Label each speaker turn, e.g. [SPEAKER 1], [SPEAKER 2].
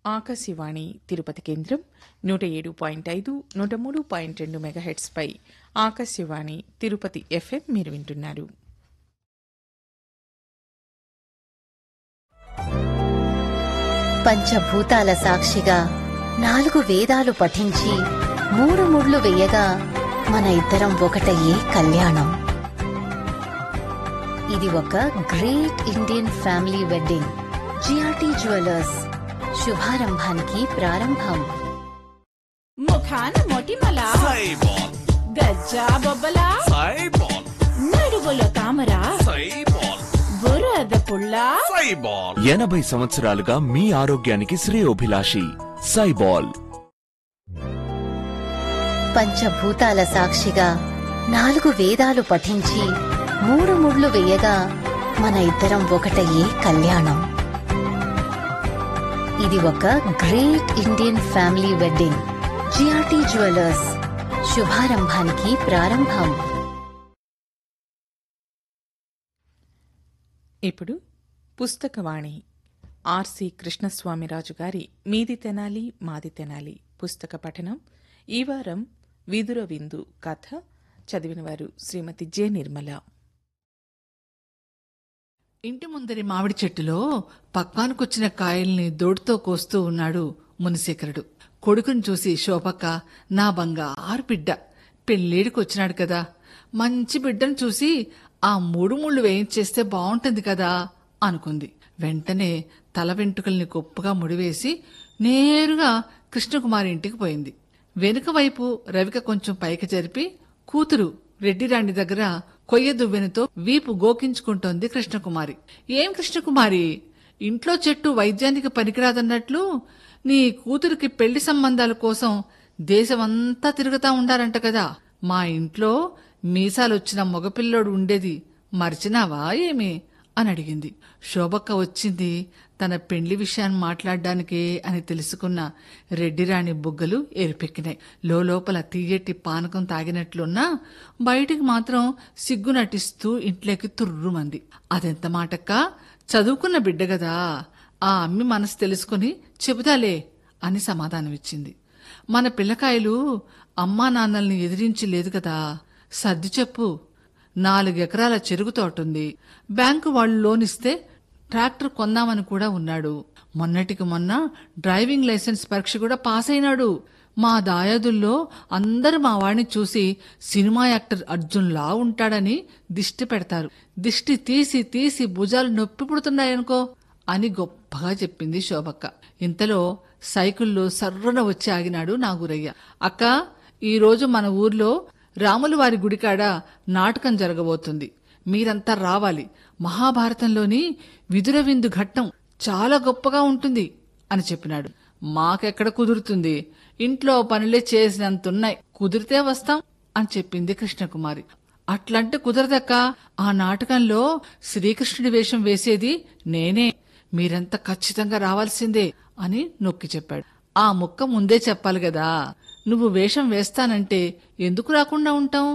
[SPEAKER 1] ఆకాశవాణి తిరుపతి కేంద్రం నూట ఏడు పాయింట్ ఐదు నూట మూడు పాయింట్ రెండు మెగాహెట్స్పై ఆకాశవాణి తిరుపతి ఎఫ్ఎం మీరు వింటున్నారు
[SPEAKER 2] పంచభూతాల సాక్షిగా నాలుగు వేదాలు పఠించి మూడు ముళ్ళు వేయగా మన ఇద్దరం ఒకటయ్యే కళ్యాణం ఇది ఒక great Indian family wedding GRT jewellers శుభారంభానికి ప్రారంభం
[SPEAKER 3] ముఖాన మొటిమల
[SPEAKER 4] సైబాల్
[SPEAKER 3] గజ్జా బొబ్బల
[SPEAKER 4] సైబాల్
[SPEAKER 3] నడువులో తామర
[SPEAKER 4] సైబాల్
[SPEAKER 3] బురద పుల్ల
[SPEAKER 4] సైబాల్ ఎనభై సంవత్సరాలుగా మీ ఆరోగ్యానికి శ్రేయోభిలాషి సైబాల్
[SPEAKER 2] పంచభూతాల సాక్షిగా నాలుగు వేదాలు పఠించి మూడు ముళ్ళు వేయగా మన ఇద్దరం ఒకటయ్యే కళ్యాణం ఇది ఒక great Indian family wedding GRT jewellers శుభారంభానికి ప్రారంభం
[SPEAKER 1] ఇప్పుడు పుస్తకవాణి ఆర్సి కృష్ణస్వామిరాజు గారి మీది తెనాలి మాది తెనాలి పుస్తక పఠనం ఈ వారం విదుర విందు కథ చదివినవారు శ్రీమతి జె నిర్మల
[SPEAKER 5] ఇంటి ముందరి మామిడి చెట్టులో పక్కానుకొచ్చిన కాయల్ని దోడుతో కోస్తూ ఉన్నాడు మునిశేఖరుడు కొడుకుని చూసి శోభక్క నా బంగారు బిడ్డ పెళ్ళేడికొచ్చినాడు కదా మంచి బిడ్డను చూసి ఆ మూడు ముళ్ళు వేయించేస్తే బాగుంటుంది కదా అనుకుంది వెంటనే తల వెంట్రుకల్ని గొప్పగా ముడివేసి నేరుగా కృష్ణకుమారి ఇంటికి పోయింది వెనుక వైపు రవిక కొంచెం పైకి జరిపి కూతురు రెడ్డిరాణి దగ్గర కొయ్య దువ్వెనతో వీపు గోకించుకుంటోంది కృష్ణకుమారి ఏం కృష్ణకుమారి ఇంట్లో చెట్టు వైద్యానికి పనికిరాదన్నట్లు నీ కూతురికి పెళ్లి సంబంధాల కోసం దేశమంతా తిరుగుతా ఉండారంట కదా మా ఇంట్లో మీసాలొచ్చిన మగపిల్లోడు ఉండేది మర్చినావా ఏమి అని అడిగింది శోభక్క వచ్చింది తన పెండ్లి విషయాన్ని మాట్లాడడానికే అని తెలుసుకున్న రెడ్డిరాణి బుగ్గలు ఎరిపెక్కినాయి లోపల తీయటి పానకం తాగినట్లున్నా బయటికి మాత్రం సిగ్గు నటిస్తూ ఇంట్లోకి తుర్రుమంది అదెంత మాటక్క చదువుకున్న బిడ్డ గదా ఆ అమ్మి మనసు తెలుసుకుని చెబుతాలే అని సమాధానమిచ్చింది మన పిల్లకాయలు అమ్మా నాన్నల్ని ఎదిరించి లేదు కదా సర్ది చెప్పు నాలుగెకరాల చెరుకు తోటుంది బ్యాంకు వాళ్ళు లోన్ ఇస్తే ట్రాక్టర్ కొందామని కూడా ఉన్నాడు మొన్నటికి మొన్న డ్రైవింగ్ లైసెన్స్ పరీక్ష కూడా పాస్ అయినాడు మా దాయాదుల్లో అందరూ మా వాడిని చూసి సినిమా యాక్టర్ అర్జున్లా ఉంటాడని దిష్టి పెడతారు దిష్టి తీసి తీసి భుజాలు నొప్పి పుడుతున్నాయనుకో అని గొప్పగా చెప్పింది శోభక్క ఇంతలో సైకిల్లో సర్రున వచ్చి ఆగినాడు నా గురయ్య అక్క ఈరోజు మన ఊర్లో రాముల వారి గుడికాడ నాటకం జరగబోతుంది మీరంతా రావాలి మహాభారతంలోని విదుర విందు ఘట్టం చాలా గొప్పగా ఉంటుంది అని చెప్పినాడు మాకెక్కడ కుదురుతుంది ఇంట్లో పనులే చేసినంతున్నాయి కుదిరితే వస్తాం అని చెప్పింది కృష్ణకుమారి అట్లంటే కుదరదక్క ఆ నాటకంలో శ్రీకృష్ణుడి వేషం వేసేది నేనే మీరంతా ఖచ్చితంగా రావాల్సిందే అని నొక్కి చెప్పాడు ఆ ముక్క ముందే చెప్పాలి గదా నువ్వు వేషం వేస్తానంటే ఎందుకు రాకుండా ఉంటావు